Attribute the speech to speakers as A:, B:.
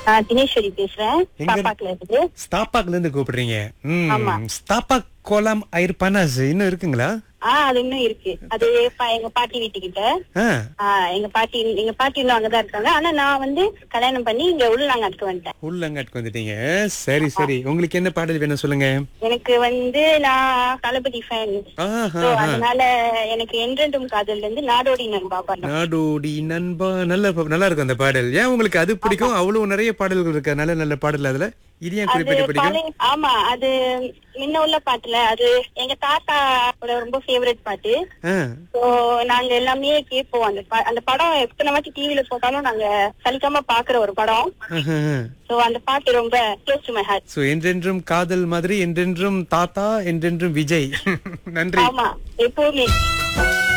A: நான் தினேஸ்வரி பேசுறேன்
B: எங்க?
A: பாப்பாக்குல இருந்து
B: ஸ்தாபாக்ல இருந்து கூப்பிடுறீங்க
A: ஆமா.
B: ம் ஸ்தாபாக் கோலாம் ஐர் பனாஸ் இன்னும் இருக்குங்களா
A: ஆஹ் அது இன்னும் இருக்கு அது பா- எங்க பாட்டி வீட்டுக்கிட்ட
B: ஆ
A: ஆஹ் எங்க பாட்டி எங்க பாட்டி இன்னும் அங்கதான் இருக்காங்க ஆனா நான் வந்து கல்யாணம் பண்ணி இங்க உள்ளாங்காட்டுக்கு வந்துட்டேன்
B: உள்ளங்காட்டுக்கு வந்துட்டீங்க சரி சரி உங்களுக்கு என்ன பாடல் வேணும் சொல்லுங்க
A: எனக்கு வந்து நான் தளபதி ஃபேன்
B: ஆஹா,
A: So,
B: ஆஹா.
A: அதனால எனக்கு என்றென்றும் காதல்ல இருந்து நாடோடி நண்பா பாடம்
B: நாடோடி நண்பா நல்ல ப- நல்லா இருக்கும் அந்த பாடல் ஏன் உங்களுக்கு அது பிடிக்கும் அவ்வளவு நிறைய பாடல்கள் இருக்கு நல்ல நல்ல பாடல் அதுல இது ஏன்
A: அது
B: குறிப்பிட்டு பிடிக்கும்
A: பழைய ஆமா அது முன்ன உள்ள பாட்டுல அது எங்க தாத்தா ரொம்ப ஃபேவரட் பாட்டு
B: ஆ,
A: சோ நாங்க எல்லாமே கேட்போம் அந்த ப- அந்த படம் எத்தனை வாட்டி டிவில போட்டாலும் நாங்க சலிக்காம பாக்குற ஒரு படம்
B: ஆஹா.
A: சோ அந்த பாட்டு ரொம்ப close to my heart
B: so என்றென்றும் காதல் மாதிரி என்றென்றும் தாத்தா என்றென்றும் விஜய் நன்றி
A: ஆமா எப்பவுமே